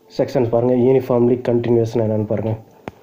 sections பாருங்கள் uniformly கண்டினியூஸ்னு என்னென்னு பாருங்கள்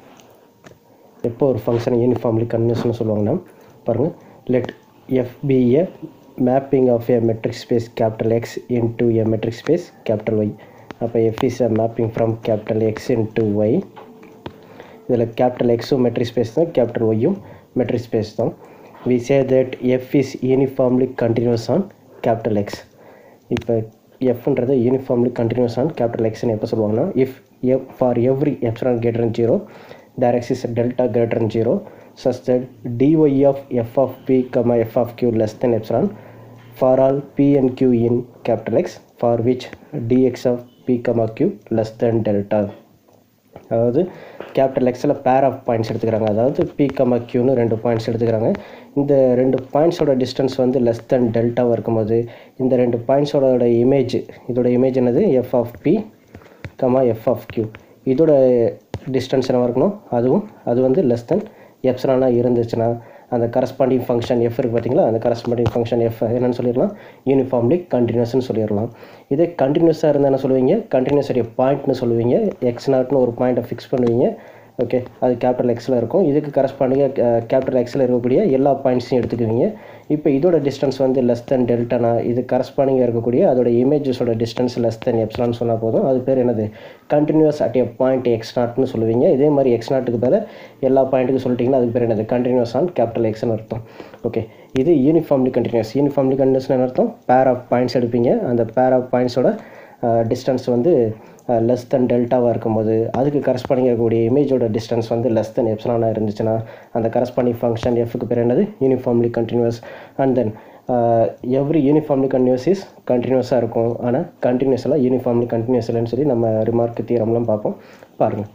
எப்போ ஒரு ஃபங்க்ஷனை யூனிஃபார்ம்லி கண்டினியூஸ்னு சொல்லுவாங்கன்னா பாருங்கள் let F be a mapping of a metric space capital X into a metric space capital Y அப்போ F is a mapping from capital X into Y இதில் கேபிட்டல் எக்ஸும் மெட்ரிக் ஸ்பேஸ் தான் கேபிட்டல் ஒய்யும் metric space தான் we say that F is uniformly continuous on capital X இப்போ எஃப்ன்றது uniformly continuous on capital எக்ஸ்னு எப்போ சொல்லுவாங்கன்னா if F for every epsilon greater than zero there exists a delta greater than zero such that dy of f of p comma f of q less than epsilon for all p and q in capital X for which dx of p comma q less than delta அதாவது capital எக்ஸில் pair of points எடுத்துக்கிறாங்க அதாவது B comma கியூன்னு ரெண்டு points எடுத்துக்கிறாங்க இந்த ரெண்டு பாயிண்ட்ஸோட distance வந்து less than டெல்டாவாக இருக்கும்போது இந்த ரெண்டு பாயிண்ட்ஸோட இமேஜ் இதோட இமேஜ் என்னது F of B comma F of Q இதோட டிஸ்டன்ஸ் என்ன இருக்கணும் அதுவும் அது வந்து லெஸ் தென் எப்சலானாக இருந்துச்சுன்னா அந்த கரஸ்பாண்டிங் ஃபங்க்ஷன் எஃப் இருக்குது பார்த்தீங்களா அந்த கரஸ்பாண்டிங் ஃபங்க்ஷன் எஃப் என்னென்னு சொல்லிடலாம் யூனிஃபார்ம்லி கண்டினியூஸ்னு சொல்லிடலாம் இதே கண்டினியூஸாக இருந்தால் என்ன சொல்லுவீங்க கண்டினியூஸ் உடைய பாயிண்ட்னு சொல்லுவீங்க எக்ஸ் நாட்னு ஒரு பாயிண்ட்டை ஃபிக்ஸ் பண்ணுவீங்க ஓகே அது கேபிட்டல் எக்ஸில் இருக்கும் இதுக்கு கரஸ்பாண்டிங்காக கேபிட்டல் எக்ஸில் இருக்கக்கூடிய எல்லா பாயிண்ட்ஸையும் எடுத்துக்குவீங்க இப்போ இதோட டிஸ்டன்ஸ் வந்து லெஸ் தென் டெல்டானா இது கரஸ்பாண்டிங்காக இருக்கக்கூடிய அதோட இமேஜஸோட டிஸ்டன்ஸ் லெஸ் தென் எப்ஸ்லான்னு சொன்னால் போதும் அது பேர் என்னது continuous at a point X நாட்னு சொல்லுவீங்க இதே மாதிரி எக்ஸ் நாட்டுக்கு பேர் எல்லா பாயிண்ட்டுக்கு சொல்லிட்டீங்கன்னா அதுக்கு பேர் என்னது கண்டினியூஸ் ஆன் கேபிட்டல் எக்ஸ்னு அர்த்தம் ஓகே இது யூனிஃபார்ம்லி கண்டினியூஸ் யூனிஃபார்ம்லி கண்டினியூஸ்னு அர்த்தம் பேர் ஆஃப் பாயிண்ட்ஸ் எடுப்பீங்க அந்த பேர் ஆஃப் பாயிண்ட்ஸோட டிஸ்டன்ஸ் வந்து லெஸ் தென் டெல்டாவாக இருக்கும்போது அதுக்கு கரஸ்பாண்டிங் இருக்கக்கூடிய இமேஜோட டிஸ்டன்ஸ் வந்து லெஸ் தென் எப்சலானாக இருந்துச்சுன்னா அந்த கரஸ்பாண்டிங் ஃபங்க்ஷன் எஃப்க்கு பேர் என்னது uniformly continuous and then every uniformly continuous is கண்டினியூஸாக இருக்கும் ஆனால் கண்டினியூஸ் எல்லாம் யூனிஃபார்ம்லி கண்டினியூஸ் இல்லைன்னு சொல்லி நம்ம ரிமார்க் தீரம்லாம் பார்ப்போம் பாருங்கள்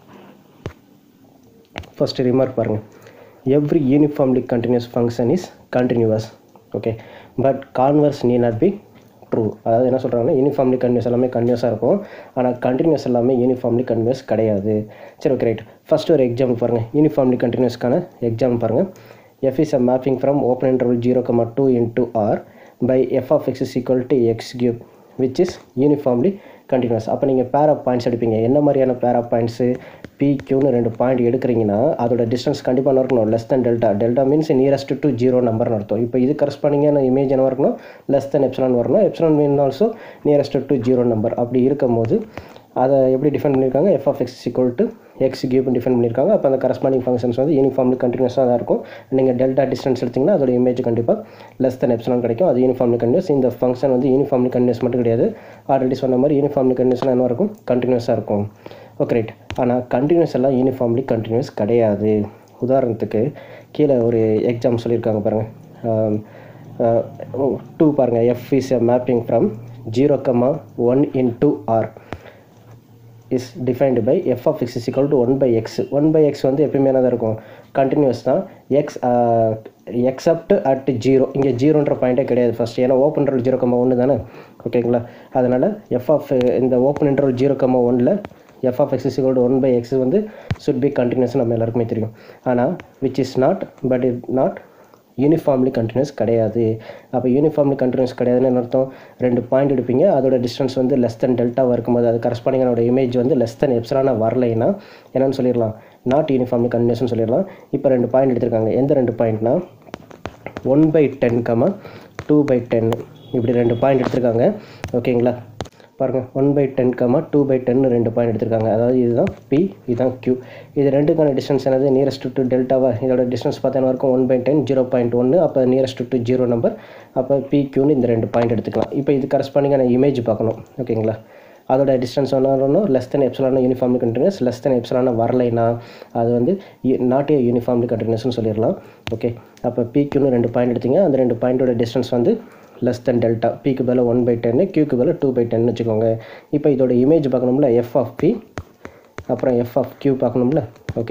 ஃபஸ்ட்டு ரிமார்க் பாருங்கள் every uniformly continuous function is continuous okay but converse need not be true அதாவது என்ன சொல்கிறாங்கன்னா யூனிஃபார்ம்லி கண்டினியூஸ் எல்லாமே கண்டினியூஸாக இருக்கும் ஆனால் கண்டினியூஸ் எல்லாமே யூனிஃபார்ம்லி கண்டினியூஸ் கிடையாது சரி ஓகே ரைட் ஃபஸ்ட்டு ஒரு எக்ஸாம்பிள் பாருங்கள் யூனிஃபார்ம்லி கண்டினியூஸ்க்கான எக்ஸாம்பிள் பாருங்கள் F is a mapping from open interval zero comma two into R by F of X is equal to X cube which is uniformly continuous அப்போ நீங்கள் பேர் of points எடுப்பீங்க என்ன மாதிரியான பேர் ஆஃப் பாயிண்ட்ஸு பி கியூன்னு ரெண்டு point எடுக்கிறீங்கன்னா அதோட distance கண்டிப்பாக என்ன இருக்கணும் less than delta delta means nearest to zero நம்பர்னு அர்த்தம் இப்போ இது கரஸ்பாண்டிங்கான இமேஜ் என்ன இருக்கணும் லெஸ் தென் எப்சலான் வரணும் epsilon mean also nearest to zero number அப்படி இருக்கும்போது அதை எப்படி டிஃபைன் பண்ணியிருக்காங்க F of X equal to X கியூப்னு டிஃபைன் பண்ணியிருக்காங்க அப்போ அந்த கரஸ்பாண்டிங் ஃபங்க்ஷன்ஸ் வந்து யூனிஃபார்ம்லி கண்டினியூஸாக தான் இருக்கும் நீங்கள் டெல்டா டிஸ்டன்ஸ் எடுத்திங்கன்னா அதோட இமேஜ் கண்டிப்பாக லெஸ் தென் எப்சலான் கிடைக்கும் அது யூனிஃபார்ம்லி கண்டினியூஸ் இந்த ஃபங்க்ஷன் வந்து யூனிஃபார்ம்லி கண்டினியூஸ் மட்டும் கிடையாது ஆல்ரெடி சொன்ன மாதிரி யூனிஃபார்ம்லி கண்டினியூஸ்லாம் என்ன இருக்கும் கண்டினியூஸாக இருக்கும் ஓகே ரைட் ஆனால் கண்டினியூஸ் எல்லாம் யூனிஃபார்ம்லி கண்டினியூஸ் கிடையாது உதாரணத்துக்கு கீழே ஒரு எக்ஸாம் சொல்லியிருக்காங்க பாருங்கள் டூ பாருங்கள் F is a mapping from zero comma one into R is defined by F of X is equal to one by X one by X வந்து எப்பயுமே என்ன இருக்கும் கண்டினியூஸ் தான் எக்ஸ் எக்ஸப்ட் அட் ஜீரோ இங்கே ஜீரோன்ற பாயிண்ட்டே கிடையாது first ஏன்னா open interval zero கம்மா ஒன்று தானே ஓகேங்களா அதனால் எஃப் ஆஃப் இந்த ஓப்பன் இன்டர்வல் ஜீரோ கம்மா ஒனில் F of X is equal to one by X வந்து சுட் பி கண்டினியூஸ் நம்ம எல்லாருக்குமே தெரியும் ஆனால் which is not but it not uniformly continuous கிடையாது அப்போ யூனிஃபார்ம்லி கண்டினியூஸ் கிடையாதுன்னு என்ன அர்த்தம் ரெண்டு பாயிண்ட் எடுப்பீங்க அதோட டிஸ்டன்ஸ் வந்து லெஸ் தென் டெல்ட்டாவாக இருக்கும்போது அது கரஸ்பாண்டிங்கான இமேஜ் வந்து லெஸ் தென் எப்சலான வரலைன்னா என்னன்னு சொல்லிடலாம் நாட் யூனிஃபார்ம்லி கண்டினியூஸ்னு சொல்லிடலாம் இப்போ ரெண்டு பாயிண்ட் எடுத்திருக்காங்க எந்த ரெண்டு பாயிண்ட்னா one by ten comma two by ten இப்படி ரெண்டு பாயிண்ட் எடுத்திருக்காங்க ஓகேங்களா பாருங்கள் one by ten comma two by ten ரெண்டு பாயிண்ட் எடுத்திருக்காங்க அதாவது இதுதான் பி இதுதான் கியூ இது ரெண்டுக்கான டிஸ்டன்ஸ் என்னது நியரஸ்ட் டு டெல்டாவா இதோட டிஸ்டன்ஸ் பார்த்தீங்கன்னா இருக்கும் one by ten zero point ஒன்று அப்போ நியரஸ்ட் டு ஜீரோ நம்பர் அப்போ பி கியூன்னு இந்த ரெண்டு பாயிண்ட் எடுத்துக்கலாம் இப்போ இது கரஸ்பாண்டிங்கான இமேஜ் பார்க்கணும் ஓகேங்களா அதோட டிஸ்டன்ஸ் ஒன்றும் லெஸ் தென் எப்சலான யூனிஃபார்ம்லி கண்டினியூஸ் லெஸ் தென் எப்சலான வரலைன்னா அது வந்து நாட் ஏ யூனிஃபார்ம்லி கண்டினியூஸ்னு சொல்லிடலாம் ஓகே அப்போ பிக்யூன்னு ரெண்டு பாயிண்ட் எடுத்தீங்க அந்த ரெண்டு பாயிண்ட்டோட டிஸ்டன்ஸ் வந்து லெஸ் தென் டெல்டா பிக்கு பதில் ஒன் பை டென்னு கியூக்கு பதில் டூ பை டென்னு வச்சுக்கோங்க இப்போ இதோட இமேஜ் பார்க்கணும்ல எஃப் ஆஃப் பி அப்புறம் எஃப் ஆஃப் கியூ பார்க்கணும்ல ஓகே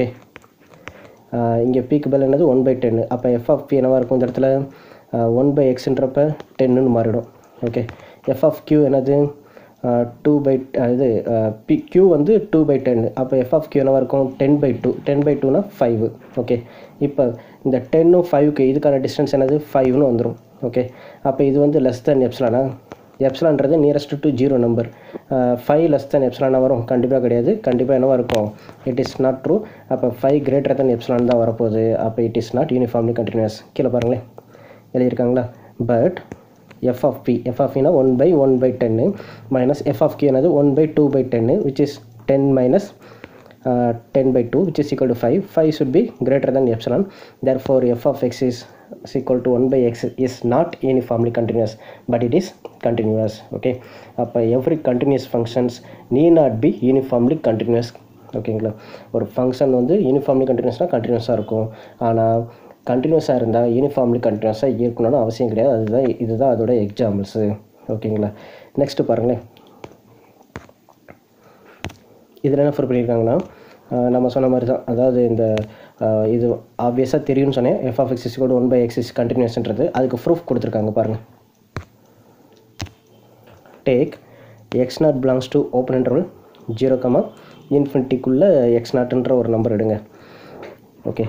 இங்கே பிக்கு பதில் என்னது ஒன் பை டென்னு அப்போ எஃப் ஆஃப் பி என்னவாக இருக்கும் இந்த இடத்துல ஒன் பை எக்ஸுன்றப்ப டென்னுன்னு மாறிடும் ஓகே எஃப் ஆஃப் கியூ என்னது டூ பை இது பி கியூ வந்து டூ பை டென் அப்போ எஃப் ஆஃப் கியூ என்னவாக இருக்கும் ten by two ten by டூனா ஃபைவ் ஓகே இப்போ இந்த டென்னும் ஃபைவ்க்கு இதுக்கான டிஸ்டன்ஸ் என்னது ஃபைவ்னு வந்துடும் ஓகே அப்போ இது வந்து லெஸ் தென் எப்ஸ்லானா எப்சிலான்றது nearest to zero number five less than எப்சிலானாக வரும் கண்டிப்பாக கிடையாது கண்டிப்பாக என்னவா இருக்கும் இட் இஸ் நாட் ட்ரூ அப்போ ஃபைவ் கிரேட்டர் தென் எப்சிலான் தான் வரப்போகுது அப்போ it is not uniformly continuous கீழே பாருங்களேன் எழுதியிருக்காங்களா but F of P F of பினா ஒன் பை ஒன் பை டென்னு மைனஸ் எஃப் ஆஃப் கே என்னது ஒன் பை டூ பை டென்னு which is ten minus ten by two which is equal to five five should be greater than epsilon therefore f of x is is equal to 1 by x is not uniformly continuous but it is continuous okay அப்போ every continuous functions need not be uniformly continuous ஓகேங்களா ஒரு function வந்து uniformly கண்டினியூஸ்னால் கண்டினியூஸாக இருக்கும் ஆனால் கண்டினியூஸாக இருந்தால் uniformly கண்டினியூஸாக இருக்கணும்னு அவசியம் கிடையாது அதுதான் இதுதான் அதோட எக்ஸாம்பிள்ஸு ஓகேங்களா நெக்ஸ்ட்டு பாருங்களேன் இதில் என்ன ஃபர் பண்ணியிருக்காங்கன்னா ஆஹ் நம்ம சொன்ன மாதிரி தான் அதாவது இந்த ஆஹ் இது ஆப்வியஸாக தெரியும்னு சொன்னேன் எஃப் ஆஃப் எக்ஸ் கூட ஒன் பை எக்ஸ் இஸ் கண்டினியூஸ்ன்றது அதுக்கு ப்ரூஃப் கொடுத்துருக்காங்க பாருங்கள் take X nought belongs to open interval zero comma இன்ஃபினிட்டிக்குள்ளே எக்ஸ் நாட்ன்ற ஒரு நம்பர் எடுங்க okay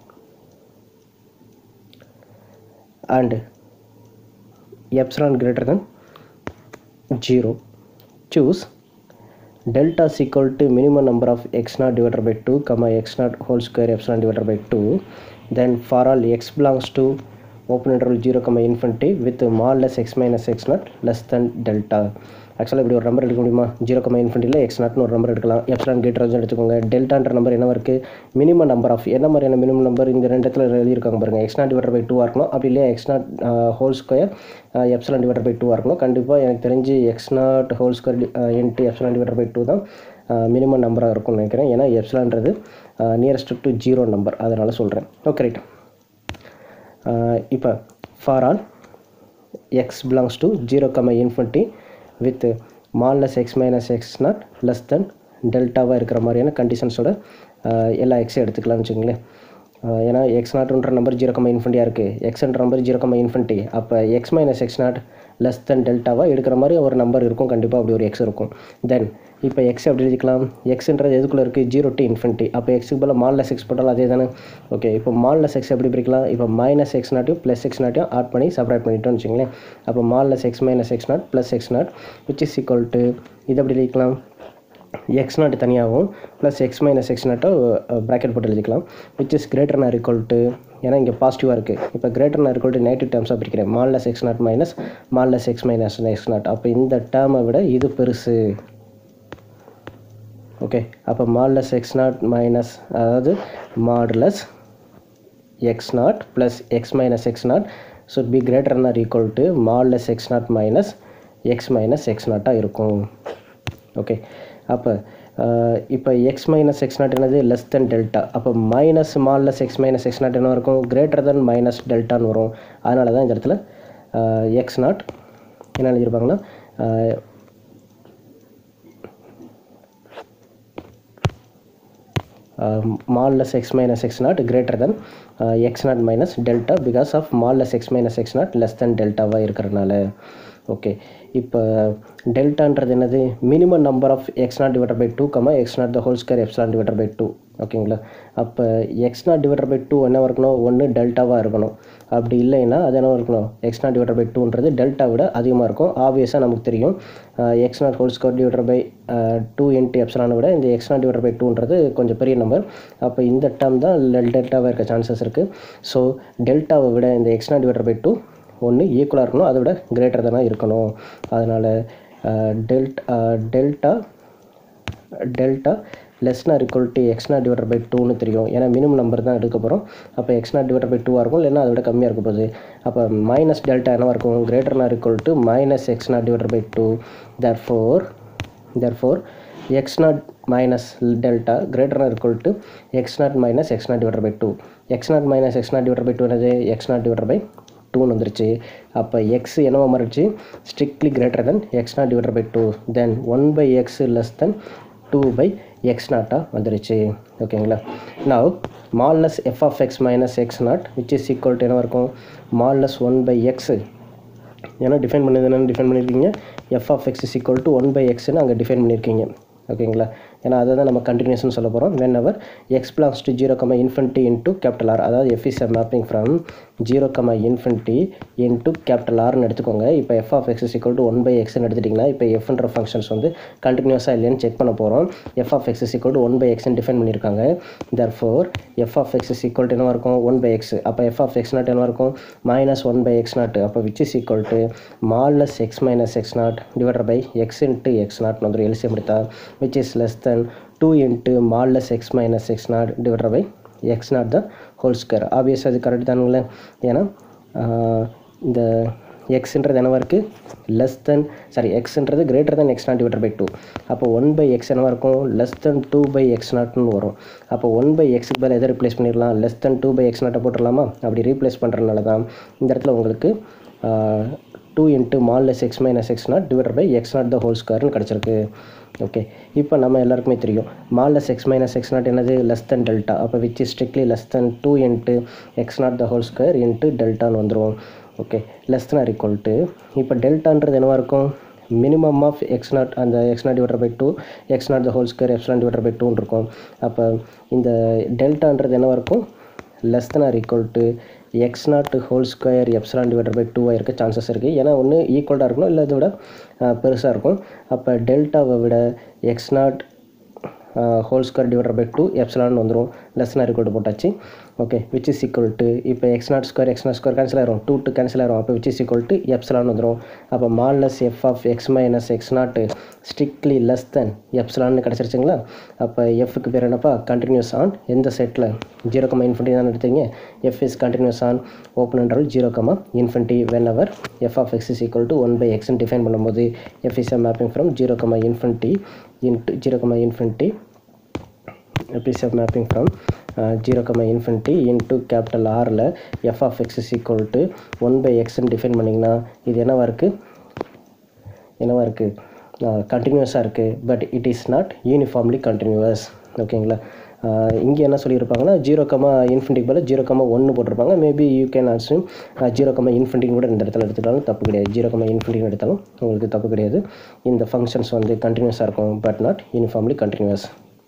and epsilon greater than zero choose delta is equal to minimum number of x naught divided by 2 comma x naught whole square epsilon divided by 2 then for all x belongs to open interval 0 comma infinity with mod less x minus x naught less than delta ஆக்சுவலாக இப்படி ஒரு number எடுக்க முடியுமா zero கம்மா இன்ஃபினிட்டியில் X நாட்னு ஒரு number எடுக்கலாம் epsilon cater எடுத்துக்கோங்க டெல்டான்ற number என்ன இருக்குது மினிமம் நம்பர் ஆஃப் என்ன மாதிரியான மினிமம் நம்பர் இந்த ரெண்டு இடத்துல எழுதியிருக்காங்க பாருங்கள் எக்ஸ் நாட் டிவைடர் பை டூவாக இருக்கணும் அப்படி இல்லையா X nought whole square epsilon divided by டூவாக இருக்கணும் கண்டிப்பாக எனக்கு தெரிஞ்சு X nought whole square into epsilon divided by two தான் மினிமம் நம்பராக இருக்கும்னு நினைக்கிறேன் ஏன்னா எப்சிலான்றது நியரஸ்ட் டு ஜீரோ நம்பர் அதனால் சொல்கிறேன் ஓகே ரைட் இப்போ for all X belongs to zero comma infinity with modulus X minus X nought less than டெல்டாவாக இருக்கிற மாதிரியான கண்டிஷன்ஸோட எல்லா எக்ஸையும் எடுத்துக்கலாம்னு வச்சுக்கோங்களேன் ஆஹ் ஏன்னா எக்ஸ் நாட்ன்ற நம்பர் ஜீரோ கம்மா இன்ஃபினிட்டியாக இருக்குது எக்ஸ்ன்ற நம்பர் ஜீரோ கம்மா இன்ஃபினிட்டி அப்போ X minus X nought less than டெல்டாவாக எடுக்கிற மாதிரி ஒரு நம்பர் இருக்கும் கண்டிப்பாக அப்படி ஒரு எக்ஸ் இருக்கும் தென் இப்போ எக்ஸ் எப்படி எழுதிக்கலாம் எக்ஸ்ன்றது எதுக்குள்ளே இருக்குது ஜீரோ டு இன்ஃபினிட்டி அப்போ எக்ஸுக்கு பதில் மால்லஸ் எக்ஸ் போட்டாலும் அதே தானே ஓகே இப்போ மால்லஸ் எக்ஸ் எப்படி பிரிக்கலாம் இப்போ மைனஸ் எக்ஸ் நாட்டையும் ப்ளஸ் எக்ஸ் நாட்டையும் ஆட் பண்ணி செப்பரேட் பண்ணிட்டோம்னு வச்சுங்களேன் அப்போ modulus X minus X nought plus X nought which is equal to இது எப்படி எழுதிக்கலாம் எக்ஸ் நாட் தனியாகவும் ப்ளஸ் எக்ஸ் மைனஸ் எக்ஸ் நாட்டோ ப்ராக்கெட் போட்டு எழுதிக்கலாம் which is greater nor equal to ஏன்னா இங்கே பாசிட்டிவாக இருக்குது இப்போ greater nor equal to negative டேர்ம்ஸாக பிரிக்கிறேன் modulus X nought minus modulus X minus X nought அப்போ இந்த டேர்மை விட இது பெருசு ஓகே அப்போ மாடுலஸ் எக்ஸ் நாட் மைனஸ் அதாவது modulus X nought plus X minus X nought should be greater or equal to modulus X nought minus X minus X நாட்டாக இருக்கும் ஓகே அப்போ இப்போ எக்ஸ் மைனஸ் எக்ஸ் நாட் என்னது less than delta அப்போ minus modulus X minus X nought என்ன இருக்கும் greater than minus டெல்டான்னு வரும் அதனால தான் இந்த இடத்துல எக்ஸ் நாட் என்ன எழுதியிருப்பாங்கன்னா modulus X minus X nought greater than X nought minus delta because of modulus X minus X nought less than டெல்டாவாக இருக்கிறனால ஓகே இப்போ டெல்டான்றது என்னது minimum number of X nought divided by two comma X nought the whole square eps divided by two ஓகேங்களா அப்போ X nought divided by two என்ன இருக்கணும் ஒன்று டெல்டாவாக இருக்கணும் அப்படி இல்லைன்னா அது என்ன இருக்கணும் எக்ஸ் நாட் டிவைடர் பை டூன்றது டெல்டா விட அதிகமாக இருக்கும் ஆப்வியஸாக நமக்கு தெரியும் X nought whole square divided by two into எப்சலானை விட இந்த எக்ஸ் நாட் டிவைடர் பை டூன்றது கொஞ்சம் பெரிய நம்பர் அப்போ இந்த டேர்ம் தான் டெல்டாவாக இருக்க சான்சஸ் இருக்குது ஸோ டெல்டாவை விட இந்த X nought divided by two ஒன்று ஈக்குவலாக இருக்கணும் அதை விட கிரேட்டர் தானே இருக்கணும் அதனால் டெல்ட் டெல்டா டெல்டா லெஸ்னா ஈக்குவல் டு எக்ஸ்னா டிவைடர் பை டூன்னு தெரியும் ஏன்னா மினிமம் நம்பர் தான் எடுக்க போகிறோம் அப்போ எக்ஸ்னா டிவைடர் பை டூவாக இருக்கும் இல்லைன்னா அதை விட கம்மியாக இருக்க போகுது அப்போ மைனஸ் டெல்டா என்னவாக இருக்கும் கிரேட்டர்னா ஈக்குவல் டு மைனஸ் எக்ஸ்னா divided by two therefore therefore X nought minus delta greater equal to X nought minus X nought divided by two X nought minus X nought divided by two என்னது X nought divided by டூன்னு வந்துருச்சு அப்போ X என்னவா மாறிடுச்சு strictly greater than X nought divided by two then one by X less than two by X நாட்டாக வந்துருச்சு ஓகேங்களா now modulus F of X minus X nought which is equal to என்ன இருக்கும் மால்லஸ் ஒன் பை எக்ஸு ஏன்னா define பண்ணது என்னென்னு define பண்ணியிருக்கீங்க F of X is equal to one by எக்ஸ்னு அங்கே டிஃபைன் பண்ணியிருக்கீங்க ஓகேங்களா ஏன்னா அதை தான் நம்ம கண்டினியூஸ்னு சொல்ல போகிறோம் whenever X belongs to zero comma infinity into capital R அதாவது F is mapping from zero comma infinity into capital ஆர்னு எடுத்துக்கோங்க இப்போ F of X equal to one by எக்ஸ்னு எடுத்துட்டிங்கன்னா இப்போ எஃப்ன்ற ஃபங்க்ஷன்ஸ் வந்து கண்டினியூஸாக இல்லையான்னு செக் பண்ண போகிறோம் f of X equal to one by எக்ஸ்னு டிஃபைன் பண்ணியிருக்காங்க therefore f of X equal to என்னவா இருக்கும் ஒன் பை எக்ஸ் அப்போ எஃப் ஆஃப் எக்ஸ் நாட் என்னவா இருக்கும் minus one by x nought அப்போ which is equal to modulus x minus X nought divided by x into x nought வந்துடும் எல்சியம் எடுத்தா which is less than two into modulus x minus X nought divided by x nought the whole square obvious அது correct தானுங்களே ஏன்னா ஆஹ், இந்த எக்ஸ்ன்றது என்னவா இருக்குது லெஸ் தென் சாரி எக்ஸ்ன்றது greater than X nought divided by two அப்போ ஒன் பை எக்ஸ் என்னவா இருக்கும் less than two by x நாட்னு வரும் அப்போ ஒன் பை எக்ஸுக்கு பதில் எதை ரிப்ளேஸ் பண்ணிடலாம் less than two by x நாட்டை போட்டுடலாமா அப்படி ரீப்ளேஸ் பண்ணுறதுனால தான் இந்த இடத்துல உங்களுக்கு two into modulus x minus X nought divided by x nought the whole ஸ்கொயர்னு கிடச்சிருக்கு ஓகே இப்போ நம்ம எல்லாருக்குமே தெரியும் modulus x minus X nought என்னது லெஸ் தென் டெல்டா அப்போ which is strictly less than two into x nought the whole square into டெல்டான்னு வந்துடும் okay less than or equal to இப்போ டெல்டான்றது என்னவா இருக்கும் மினிமம் ஆஃப் எக்ஸ் நாட் அந்த x nought divided by two X nought the whole square x nought divided by டூன்னு இருக்கும் அப்போ இந்த டெல்டான்றது என்னவா இருக்கும் less than or equal to X nought whole square epsilon divided by டூவாக இருக்க சான்சஸ் இருக்குது ஏன்னா ஒன்று ஈக்குவலாக இருக்கணும் இல்லை இதை விட பெருசாக இருக்கும் அப்போ டெல்டாவை விட x nought whole square divided by two epsilon வந்துடும் less than or equal to போட்டாச்சு okay which is equal to இப்போ x nought square x nought square cancel ஆயிரும் டூ டு கேன்சல் ஆயிரும் அப்போ which is equal to epsilon வந்துடும் அப்போ modulus F of X minus X nought strictly less than எப்சலான்னு கிடச்சிருச்சுங்களா அப்போ எஃப்க்கு பேர் என்னப்பா கண்டினியூஸ் ஆன் எந்த செட்டில் ஜீரோ கமா இன்ஃபினிட்டி தான் எடுத்தீங்க F is continuous on open என்றால் zero comma infinity when our f of X is equal to one by எக்ஸ்னு டிஃபைன் பண்ணும்போது f is a mapping from zero comma infinity into zero comma infinity piece of mapping from uh, 0 comma infinity into capital Rல f of x is equal to 1 by x ன்னு define பண்ணிங்கன்னா இது என்னவா இருக்குது என்னவா இருக்குது கண்டினியூஸாக இருக்குது but it is not uniformly continuous ஓகேங்களா இங்கே என்ன சொல்லியிருப்பாங்கன்னா ஜீரோ கமா இன்ஃபினிட்டிக்கு பதில் ஜீரோ கமா ஒன்று போட்டிருப்பாங்க maybe you can assume zero comma இன்ஃபினிட்டிங் கூட இந்த இடத்துல எடுத்துட்டாலும் தப்பு கிடையாது ஜீரோ கமா இன்ஃபினிட்டிங் எடுத்தாலும் உங்களுக்கு தப்பு கிடையாது இந்த ஃபங்க்ஷன்ஸ் வந்து கண்டினியூஸாக இருக்கும் but not uniformly continuous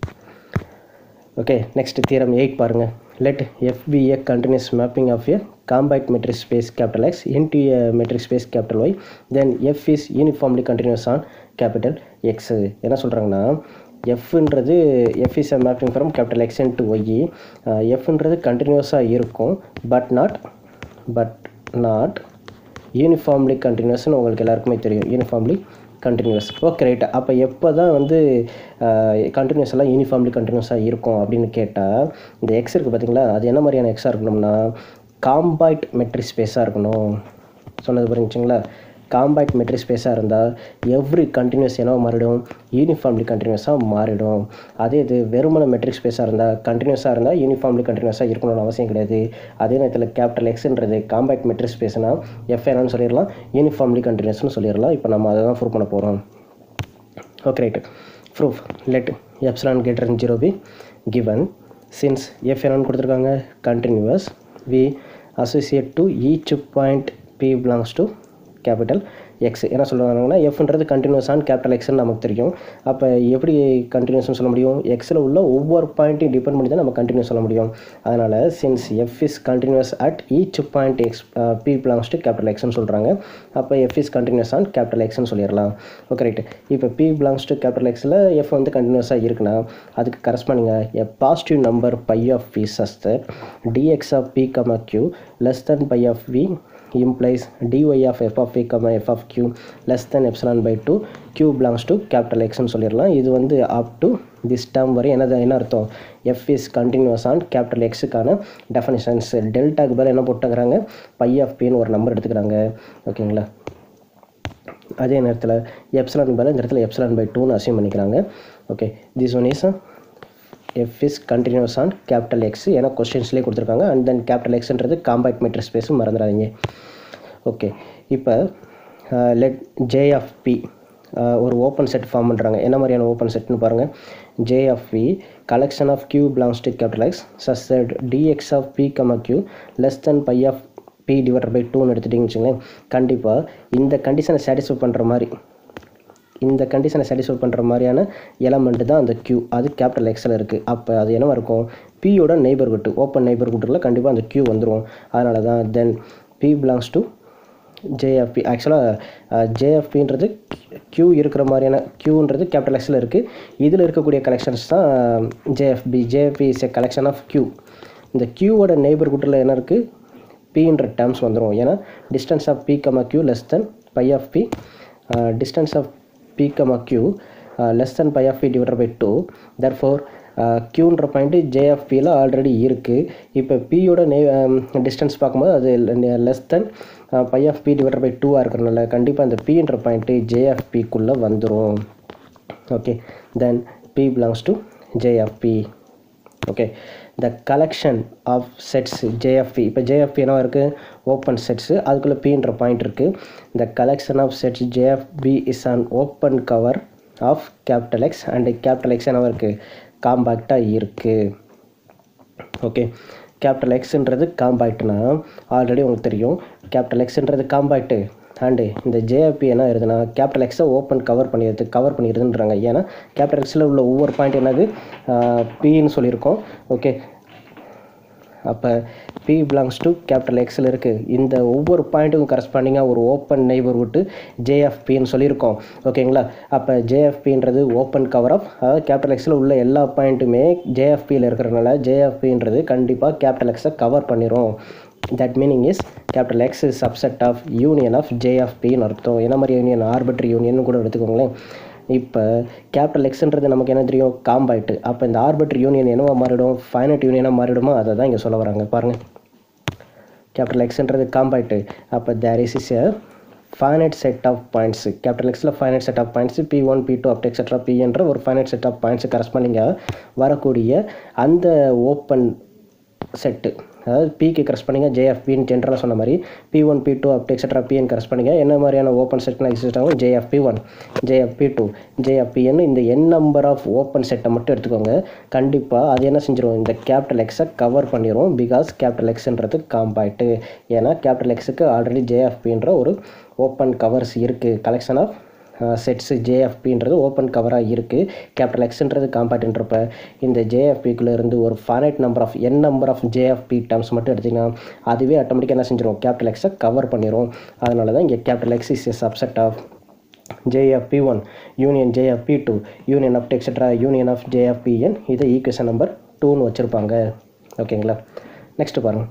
okay next theorem eight பாருங்கள் let F be a continuous mapping of a compact metric space capital X into a metric space capital y then f is uniformly continuous on capital x என்ன சொல்கிறாங்கன்னா எஃப்ன்றது f is a mapping from capital x into y எஃப்ன்றது கண்டினியூஸாக இருக்கும் but not but not uniformly கண்டினியூஸ்னு உங்களுக்கு எல்லாருக்குமே தெரியும் யூனிஃபார்ம்லி கண்டினியூஸ் ஓகே ரைட் அப்போ எப்போ தான் வந்து கண்டினியூஸ் எல்லாம் யூனிஃபார்ம்லி கண்டினியூஸாக இருக்கும் அப்படின்னு கேட்டால் இந்த எக்ஸ் இருக்குது பார்த்தீங்களா அது என்ன மாதிரியான எக்ஸாக இருக்கணும்னா காம்பாக்ட் மெட்ரிக் ஸ்பேஸாக இருக்கணும் சொன்னது புரிஞ்சுங்களா காம்பாக்ட் மெட்ரிக் ஸ்பேஸாக இருந்தால் எவ்ரி கண்டினியூஸ் என்னவோ மாறிடும் யூனிஃபார்ம்லி கண்டினியூஸாக மாறிடும் அதே இது வெறுமன மெட்ரிக் ஸ்பேஸாக இருந்தால் கண்டினியூஸாக இருந்தால் யூனிஃபார்ம்லி கண்டினியூஸாக இருக்கணும்னு அவசியம் கிடையாது அதே நேரத்தில் கேபிட்டல் எக்ஸ்ன்றது காம்பாக்ட் மெட்ரிக் ஸ்பேஸ்னால் எஃப் என்னன்னு சொல்லிடலாம் யூனிஃபார்ம்லி கண்டினியூஸ்னு சொல்லிடலாம் இப்போ நம்ம அதை தான் ப்ரூவ் பண்ண போகிறோம் okay right proof let epsilon greater than zero be given since f என்னன்னு கொடுத்துருக்காங்க continuous we associate to each point p belongs to capital x என்ன சொல்கிறாங்கன்னா எஃப்ன்றது கண்டினியூஸ் ஆன் கேபிட்டல் எக்ஸ்னு நமக்கு தெரியும் அப்போ எப்படி கண்டினியூஸ்னு சொல்ல முடியும் எக்ஸில் உள்ள ஒவ்வொரு பாயிண்ட்டையும் டிபெண்ட் பண்ணி தான் நம்ம கண்டினியூஸ் சொல்ல முடியும் அதனால் since f is continuous at each point x p belongs to capital எக்ஸ்னு சொல்கிறாங்க அப்போ F is continuous on capital எக்ஸ்னு சொல்லிடலாம் ஓகே ரைட் இப்போ பி பிலாங்ஸ் டு கேபிட்டல் எக்ஸில் எஃப் வந்து கண்டினியூஸாக இருக்குன்னா அதுக்கு கரஸ்பாண்டிங்காக a positive number phi of p such that dx of p comma q less than pi of v implies dy of f of p comma f of q less than epsilon by 2 q belongs to capital x னு சொல்லிடலாம் இது வந்து up to this term வரை என்னது என்ன அர்த்தம் f is continuous on capital x-க்கான definitions டெல்டாக்கு பதில் என்ன போட்டுக்கிறாங்க pi of p ன்னு ஒரு நம்பர் எடுத்துக்கிறாங்க ஓகேங்களா அதே நேரத்தில் எப்சிலான் பதில் இந்த இடத்துல எப்சிலான் பை டூன்னு அசியூம் பண்ணிக்கிறாங்க okay this one is f is continuous on capital x ஏன்னா கொஸ்டின்ஸ்லேயே கொடுத்துருக்காங்க அண்ட் தென் கேபிட்டல் எக்ஸ்ன்றது காம்பாக்ட் மீட்டர் ஸ்பேஸும் மறந்துடாதீங்க ஓகே இப்போ லெட் ஜே ஆஃப் பி ஒரு ஓப்பன் செட் ஃபார்ம் பண்ணுறாங்க என்ன மாதிரியான ஓப்பன் செட்னு பாருங்கள் j of p collection of q belongs to capital x such that dx of B comma q less than phi of p divided by டூன்னு எடுத்துட்டிங்கன்னு வச்சுங்களேன் கண்டிப்பாக இந்த கண்டிஷனை சாட்டிஸ்ஃபை பண்ணுற மாதிரி இந்த கண்டிஷனை சாட்டிஸ்ஃபை பண்ணுற மாதிரியான எலமெண்ட் தான் அந்த க்யூ அது கேபிட்டல் எக்ஸில் இருக்குது அப்போ அது என்னவா இருக்கும் பியோட நெய்பர்ஹுட் ஓப்பன் நெய்பர்ஹுட்டில் கண்டிப்பாக அந்த க்யூ வந்துடும் அதனால தான் then p belongs to JFP ஆக்சுவலாக ஜேஎஃப்பின்றது க்யூ இருக்கிற மாதிரியான க்யூன்றது கேபிட்டல் எக்ஸில் இருக்குது இதில் இருக்கக்கூடிய கலெக்ஷன்ஸ் தான் JFP JFP is a collection of q இந்த க்யூவோட நெய்பர்ஹுட்டில் என்ன இருக்குது பின்ற டேர்ம்ஸ் வந்துடும் ஏன்னா distance of B comma q less than phi of p distance of B comma q less than phi of p divided by two therefore க்யூன்ற point ஜேஎஃப்பியில் ஆல்ரெடி இருக்குது இப்போ பியோட நே டிஸ்டன்ஸ் பார்க்கும்போது அது less than phi of p divided by டூவாக இருக்கிறனால கண்டிப்பாக அந்த பின்ற பாயிண்ட்டு ஜேஎஃப்பிக்குள்ளே வந்துடும் okay then p belongs to JFP okay the collection of sets JFP இப்போ ஜேஎஃப்பி என்ன இருக்குது ஓப்பன் செட்ஸு அதுக்குள்ளே பின்ற பாயிண்ட் இருக்குது the collection of sets JFP is an open cover of capital x and capital x என்ன இருக்குது காம்பேக்டாக இருக்குது ஓகே கேபிட்டல் எக்ஸுன்றது காம்பேக்ட்னா ஆல்ரெடி உங்களுக்கு தெரியும் கேபிட்டல் எக்ஸுன்றது காம்பேக்ட்டு அண்டு இந்த ஜேஎப்பி என்ன இருக்குதுன்னா கேபிட்டல் எக்ஸை ஓப்பன் கவர் பண்ணிடுது கவர் பண்ணிடுதுன்றாங்க ஏன்னா கேபிட்டல் எக்ஸில் உள்ள ஒவ்வொரு பாயிண்ட் என்னது பின்னு சொல்லியிருக்கோம் ஓகே அப்போ பி பிலாங்ஸ் டு கேபிட்டல் எக்ஸில் இருக்குது இந்த ஒவ்வொரு பாயிண்ட்டுக்கும் கரஸ்பாண்டிங்காக ஒரு ஓப்பன் நெய்பர்ஹுட்டு ஜேஎஃப்பின்னு சொல்லியிருக்கோம் ஓகேங்களா அப்போ ஜேஎஃப்பின்றது ஓப்பன் கவர் ஆஃப் அதாவது கேபிட்டல் எக்ஸில் உள்ள எல்லா பாயிண்ட்டுமே ஜேஎஃப்பியில் இருக்கிறனால ஜேஎஃப்பின்றது கண்டிப்பாக கேபிட்டல் எக்ஸை கவர் பண்ணிடும் that meaning is capital x is subset of union of ஜேஎஃப்பின்னு அர்த்தம் என்ன மாதிரி யூனியன் ஆர்பிட்ரி யூனியன் கூட எடுத்துக்கோங்களேன் இப்போ கேபிட்டல் எக்ஸ்ன்றது நமக்கு என்ன தெரியும் காம்பாய்ட்டு அப்போ இந்த ஆர்பிட்ரி யூனியன் என்னவா மாறிடும் ஃபைனட் யூனியனாக மாறிடுமோ அதை தான் இங்கே சொல்ல வராங்க பாருங்கள் கேபிட்டல் எக்ஸ்ன்றது காம்பாய்ட்டு அப்போ there is is a finite set of points capital எக்ஸில் finite set of points p one p two up et cetera p என்ற ஒரு ஃபைனட் செட் ஆஃப் பாயிண்ட்ஸு கரஸ்பாண்டிங்காக வரக்கூடிய அந்த ஓப்பன் செட்டு அதாவது பிக்கு கரஸ்பாண்டிங்காக ஜேஎஃப்பின்னு ஜென்ரலாக சொன்ன மாதிரி p one p two up et cetera p n கரஸ்பாண்டிங்காக என்ன மாதிரியான ஓப்பன் செட்லாம் எக்ஸிஸ்ட் ஆகும் ஜேஎஃப்பி ஒன் ஜேஎஃப்பி டூ ஜேஎஃப்பின்னு இந்த என் நம்பர் ஆஃப் ஓப்பன் செட்டை மட்டும் எடுத்துக்கோங்க கண்டிப்பாக அது என்ன செஞ்சிடும் இந்த கேபிட்டல் எக்ஸை கவர் பண்ணிடும் பிகாஸ் கேபிட்டல் எக்ஸ்ன்றது காம்பாய்ட்டு ஏன்னா கேபிட்டல் எக்ஸுக்கு ஆல்ரெடி ஜேஎஃப்பின்ற ஒரு ஓப்பன் கவர்ஸ் இருக்குது கலெக்ஷன் ஆஃப் செட்ஸு ஜேஎஃப்பின்றது ஓப்பன் கவராக இருக்குது கேபிட்டல் எக்ஸ்ன்றது காம்பாக்ட்ன்றப்ப இந்த ஜேஎஃப்பிக்குள்ளே இருந்து ஒரு finite number of n number of JFP terms மட்டும் எடுத்திங்கன்னா அதுவே ஆட்டோமேட்டிக்காக என்ன செஞ்சிடும் கேபிட்டல் எக்ஸை கவர் பண்ணிடும் அதனால தான் இங்கே capital x is a subset of JFP one union JFP two union of et cetera union of JFPN இதை ஈக்குவேஷன் நம்பர் டூன்னு வச்சுருப்பாங்க ஓகேங்களா நெக்ஸ்ட் பாருங்கள்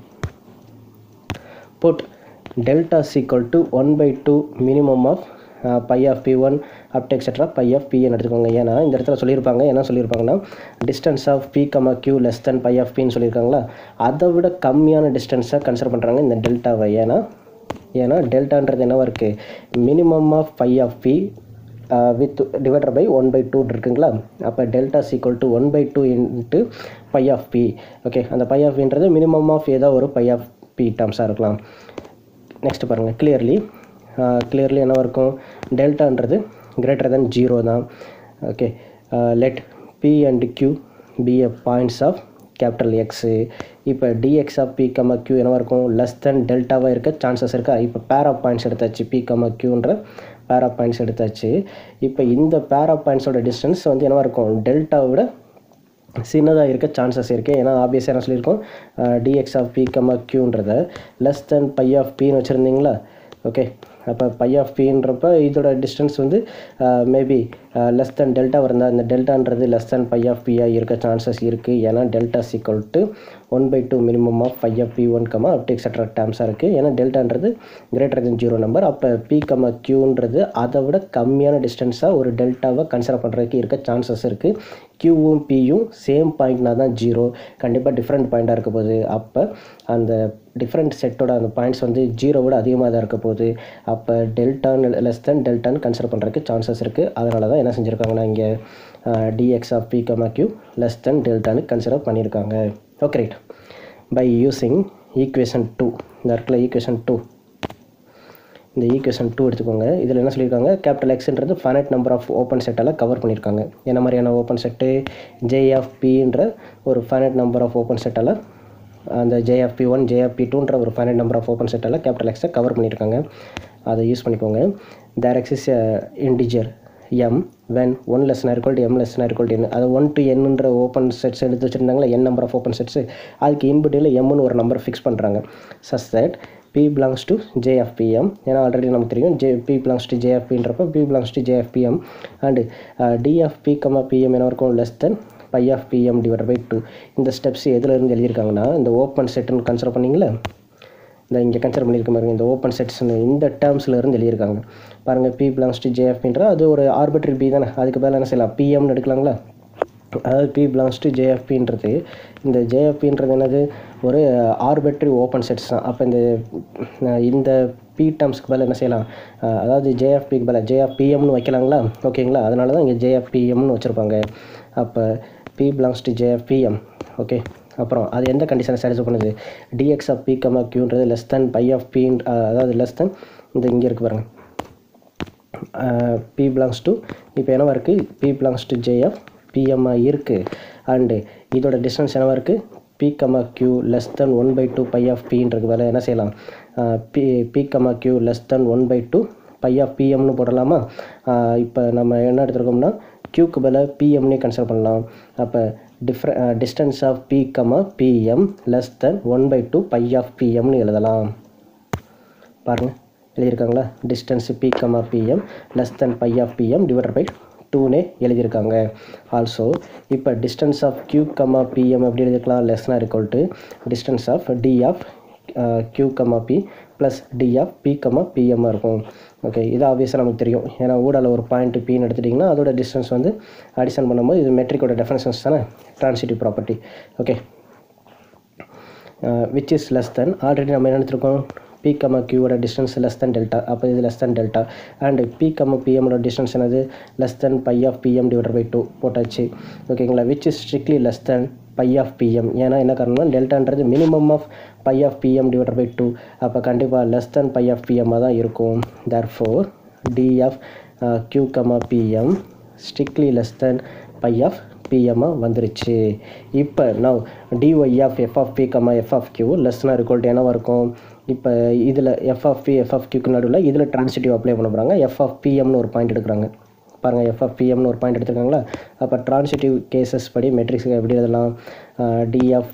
put delta equal to one by two minimum of phi of p one up et cetera phi of பின்னு எடுத்துக்கோங்க ஏன்னா இந்த இடத்துல சொல்லியிருப்பாங்க என்ன சொல்லியிருப்பாங்கன்னா distance of B comma q less than phi of பின்னு சொல்லியிருக்காங்களா அதை விட கம்மியான டிஸ்டன்ஸை கன்சிடர் பண்ணுறாங்க இந்த டெல்டாவை ஏன்னா ஏன்னா டெல்டான்றது என்னவா இருக்குது minimum of phi of p with divided by one by two இருக்குங்களா அப்போ delta equal to one by two into phi of p okay அந்த பை ஆஃப் பின்றது மினிமம் ஆஃப் ஏதோ ஒரு பை ஆஃப் பி டேர்ம்ஸாக இருக்கலாம் நெக்ஸ்ட் பாருங்கள் கிளியர்லி கிளியர்லி என்னவா இருக்கும் டெல்டான்றது கிரேட்டர் தென் ஜீரோ தான் okay let p and q be a points of capital x இப்போ dx of p comma q என்னவா இருக்கும் லெஸ் தென் டெல்டாவாக இருக்க சான்சஸ் இருக்கா இப்போ பேர் ஆஃப் பாயிண்ட்ஸ் எடுத்தாச்சு பி கம கியூன்ற பேர் ஆஃப் பாயிண்ட்ஸ் எடுத்தாச்சு இப்போ இந்த பேர் ஆஃப் பாயிண்ட்ஸோட டிஸ்டன்ஸ் வந்து என்னவா இருக்கும் டெல்டாவை விட சின்னதாக இருக்க சான்சஸ் இருக்குது ஏன்னா ஆப்வியஸாக என்ன சொல்லியிருக்கோம் டிஎக்ஸ் ஆஃப் பி கமா கியூன்றத லெஸ் தென் பை ஆஃப் பின்னு வச்சுருந்தீங்களா ஓகே அப்போ பை ஆஃப் பின்றப்ப இதோட டிஸ்டன்ஸ் வந்து மேபி லெஸ் தென் டெல்டா இருந்தால் இந்த டெல்டான்றது லெஸ் தென் பை ஆஃப் பியாக இருக்க சான்சஸ் இருக்குது ஏன்னா delta equal to one by two minimum of phi of p one comma up et cetera டேர்ம்ஸாக இருக்குது ஏன்னா டெல்டான்றது கிரேட்டர் தென் ஜீரோ நம்பர் அப்போ பி கமா கியூன்றது அதை விட கம்மியான டிஸ்டன்ஸாக ஒரு டெல்டாவை கன்சிடர் பண்ணுறதுக்கு இருக்க சான்சஸ் இருக்குது கியூவும் பியும் சேம் பாயிண்ட்னா தான் ஜீரோ கண்டிப்பாக டிஃப்ரெண்ட் பாயிண்ட்டாக இருக்க போகுது அப்போ அந்த டிஃப்ரெண்ட் செட்டோட அந்த பாயிண்ட்ஸ் வந்து ஜீரோ விட அதிகமாக தான் இருக்க போகுது அப்போ டெல்டான் லெஸ் தென் டெல்டான்னு கன்சிடர் பண்ணுறதுக்கு சான்சஸ் இருக்குது அதனால தான் என்ன செஞ்சுருக்காங்கன்னா இங்கே dx of B comma q less than டெல்டான்னு கன்சிடர் பண்ணியிருக்காங்க okay right by using equation two இந்த இடத்துல ஈக்குவேஷன் டூ இந்த ஈக்குவேஷன் டூ எடுத்துக்கோங்க இதில் என்ன சொல்லியிருக்காங்க கேபிட்டல் எக்ஸ்ன்றது ஃபைனட் நம்பர் ஆஃப் ஓப்பன் செட்டால் கவர் பண்ணியிருக்காங்க என்ன மாதிரியான ஓப்பன் செட்டு ஜேஎஃப்பின்ற ஒரு ஃபைனட் நம்பர் ஆஃப் ஓப்பன் செட்டால் அந்த ஜேஎஃப்பி ஒன் ஜேஎஃப்பி டூன்ற ஒரு ஃபைனட் நம்பர் ஆஃப் ஓப்பன் செட்டால் கேபிட்டல் எக்ஸை கவர் பண்ணியிருக்காங்க அதை யூஸ் பண்ணிக்கோங்க there X is integer M when one less equal to M less equal to N அது ஒன் டு என்னன்ற ஓப்பன் செட்ஸ் எடுத்து வச்சுருந்தாங்களா N number of open sets அதுக்கு இன்புட்டில் எம்னு ஒரு நம்பர் ஃபிக்ஸ் பண்ணுறாங்க such that P belongs to J F P M ஏன்னா ஆல்ரெடி நமக்கு தெரியும் ஜே பி பிலாங்ஸ் டு ஜேஎஃப்பின்றப்ப P belongs to J F P M and T F P comma PM என்ன இருக்கும் less than phi of PM divide by two இந்த ஸ்டெப்ஸ் எதில் இருந்து எழுதியிருக்காங்கன்னா இந்த ஓப்பன் செட்டுன்னு கன்சிடர் பண்ணிங்களா இந்த இங்கே கன்சிடர் பண்ணியிருக்க பாருங்க இந்த ஓப்பன் செட்ஸ்னு இந்த டேர்ம்ஸில் இருந்து எழுதியிருக்காங்க பாருங்கள் பி பிலாங்ஸ் டு ஜேஎஃப்ன்ற அது ஒரு ஆர்பிட்ரி பி தானே அதுக்கு பதிலாக என்ன செய்யலாம் பிஎம்னு எடுக்கலாங்களா அதாவது பி பிலாங்ஸ் டு ஜேஎஃப்பின்றது இந்த ஜேஎஃப்பின்றது என்னது ஒரு ஆர்பிட்ரி ஓப்பன் செட்ஸ் தான் அப்போ இந்த இந்த பி டேர்ம்ஸ்க்கு பதில் என்ன செய்யலாம் அதாவது ஜேஎஃப்பிக்கு பதில் ஜேஎஃப்பிஎம்னு வைக்கலாங்களா ஓகேங்களா அதனால தான் இங்கே ஜேஎஃப்பிஎம்னு வச்சுருப்பாங்க அப்போ p belongs to JFPM okay அப்புறம் அது எந்த கண்டிஷனை சாட்டிஸ்ஃபை பண்ணுது டிஎக்ஸ் ஆஃப் பி கமா கியூன்றது less than phi of p அதாவது லெஸ் தென் இந்த இங்கே இருக்கு பாருங்க பி பிலாங்ஸ் டு இப்போ என்னவா இருக்குது பி பிலாங்ஸ் டு ஜேஎஃப் பிஎம்மாக இருக்குது அண்டு இதோட டிஸ்டன்ஸ் என்னவா இருக்குது p comma q less than one by two phi of பின்றது வேலை என்ன செய்யலாம் p p comma q less than one by two phi of பிஎம்னு போடலாமா இப்போ நம்ம என்ன எடுத்துருக்கோம்னா க்யூக்கு பதிலாக பிஎம்னே கன்சிடர் பண்ணலாம் அப்போ டிஃப்ர distance of B comma PM less than one by two phi of பிஎம்னு எழுதலாம் பாருங்கள் எழுதியிருக்காங்களா distance p comma PM less than phi of PM divided by டூனே எழுதியிருக்காங்க ஆல்சோ இப்போ distance of q comma PM எப்படி எழுதிக்கலாம் லெஸ்னா equal to distance of d of q comma p plus d of B comma பிஎம்மாக இருக்கும் okay இது ஆப்வியஸாக நமக்கு தெரியும் ஏன்னா ஊடால ஒரு பாயிண்ட் பின்னு எடுத்துட்டிங்கன்னா அதோட டிஸ்டன்ஸ் வந்து அடிஷன் பண்ணும்போது இது மெட்ரிக்கோட டெஃபனேஷன்ஸ் தானே transitive property okay which is less than already நம்ம என்ன எடுத்துருக்கோம் பி கமா கியூவோட டிஸ்டன்ஸ் லெஸ் தென் டெல்டா அப்போ இது less than delta and p comma பிஎம்மோட டிஸ்டன்ஸ் என்னது less than phi of PM divided by two போட்டாச்சு ஓகேங்களா which is strictly less than phi of PM ஏன்னா என்ன காரணம்னா டெல்டான்றது minimum of phi of PM divided by two அப்போ கண்டிப்பாக லெஸ் தென் பை ஆஃப் பிஎம்மாக தான் இருக்கும் therefore d of q comma PM strictly less than phi of பிஎம்மாக வந்துருச்சு இப்போ now DY of f of B comma F of q லெஸ்னா ரிகோல்ட் என்னவா இருக்கும் இப்போ இதில் f of P F of கியூக்கு நடுவில் இதில் ட்ரான்சிட்டிவ் அப்ளை பண்ண போகிறாங்க எஃப் ஆஃப் பிஎம்னு ஒரு பாயிண்ட் எடுக்கிறாங்க பாருங்கள் எஃப் ஆஃப் பிஎம்னு ஒரு பாயிண்ட் எடுத்துருக்காங்களா அப்போ ட்ரான்சிட்டிவ் கேசஸ் படி மெட்ரிக்ஸுக்கு எப்படி எழுதலாம் d of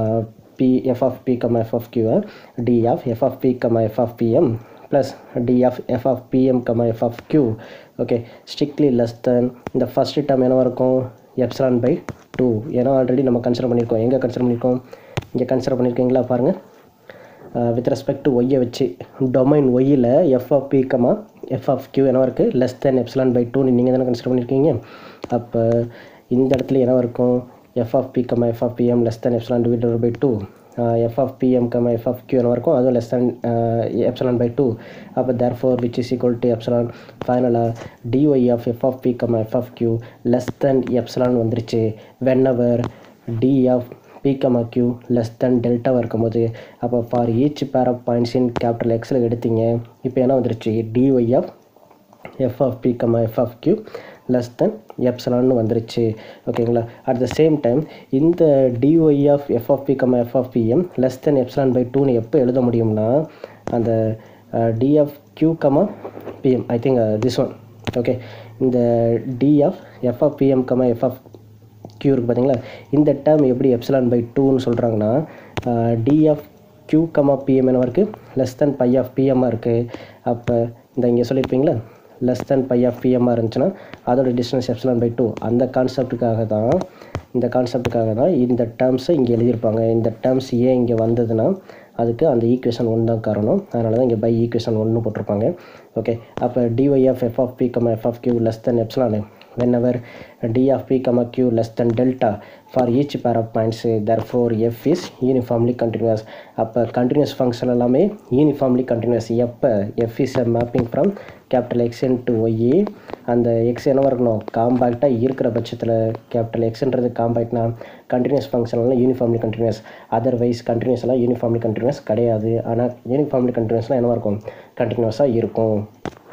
P F of B comma F of கியூவை d of f of B comma F of PM plus d of f of PM comma F of q okay strictly less than இந்த first term என்னவா இருக்கும் epsilon by two ஏன்னா already நம்ம consider பண்ணியிருக்கோம் எங்கே consider பண்ணியிருக்கோம் இங்கே consider பண்ணியிருக்கீங்களா பாருங்கள் வித் ரெஸ்பெக்ட் டு ஒய்யை வச்சு டொமைன் ஒய்யில் f of B comma F of q என்னவா இருக்குது less than epsilon by two நீங்கள் தானே கன்சிடர் பண்ணியிருக்கீங்க அப்போ இந்த இடத்துல என்னவா இருக்கும் f of B comma F of PM less than epsilon divided by two f of PM comma F of q என்னவா இருக்கும் அதுவும் less than epsilon by two அப்போ therefore which is equal to epsilon ஃபைனலாக DY of f of B comma F of q less than epsilon வந்துருச்சு whenever d of B comma q less than டெல்டாவாக இருக்கும்போது அப்போ for each pair of points in capital எக்ஸில் எடுத்தீங்க இப்போ என்ன வந்துருச்சு DY of f of B comma F of q less than எப்சலான்னு வந்துருச்சு ஓகேங்களா அட் த சேம் டைம் இந்த DY of f of B comma F of PM less than epsilon by டூன்னு எப்போ எழுத முடியும்னா அந்த D of q comma PM I think this one okay இந்த d of f of PM comma F of q இருக்குது பார்த்தீங்களா இந்த term எப்படி எப்சலான் பை டூன்னு சொல்கிறாங்கன்னா d of q comma PM என்னவா இருக்குது லெஸ் தென் பை ஆஃப் பிஎம்மாக இருக்குது அப்போ இந்த இங்கே சொல்லியிருப்பீங்களா லெஸ் தென் பை ஆஃப் பிஎம்மாக இருந்துச்சுன்னா அதோட டிஸ்டன்ஸ் எப்சலான் பை டூ அந்த கான்செப்ட்டுக்காக தான் இந்த கான்செப்ட்டுக்காக தான் இந்த டேர்ம்ஸை இங்கே எழுதியிருப்பாங்க இந்த டேர்ம்ஸ் ஏன் இங்கே வந்ததுன்னா அதுக்கு அந்த ஈக்குவேஷன் ஒன் தான் காரணம் அதனால தான் இங்கே பை ஈக்குவேஷன் ஒன்று போட்டிருப்பாங்க ஓகே அப்போ DY of f of B comma F of q less than epsilon whenever d of p comma q less than delta for each pair of points therefore f is uniformly continuous அப்போ continuous function எல்லாமே uniformly continuous எப்போ f is a mapping from capital x into y அந்த x என்னவா இருக்கணும் காம்பேக்டாக இருக்கிற பட்சத்தில் capital எக்ஸ்ன்றது காம்பேக்ட்னா கண்டினியூஸ் ஃபங்க்ஷன் எல்லாம் யூனிஃபார்ம்லி கண்டினியூஸ் அதர்வைஸ் கண்டினியூஸ் எல்லாம் யூனிஃபார்ம்லி கண்டினியூஸ் கிடையாது ஆனால் யூனிஃபார்ம்லி கண்டினியூஸ்லாம் என்னவா இருக்கும் கண்டினியூஸாக இருக்கும்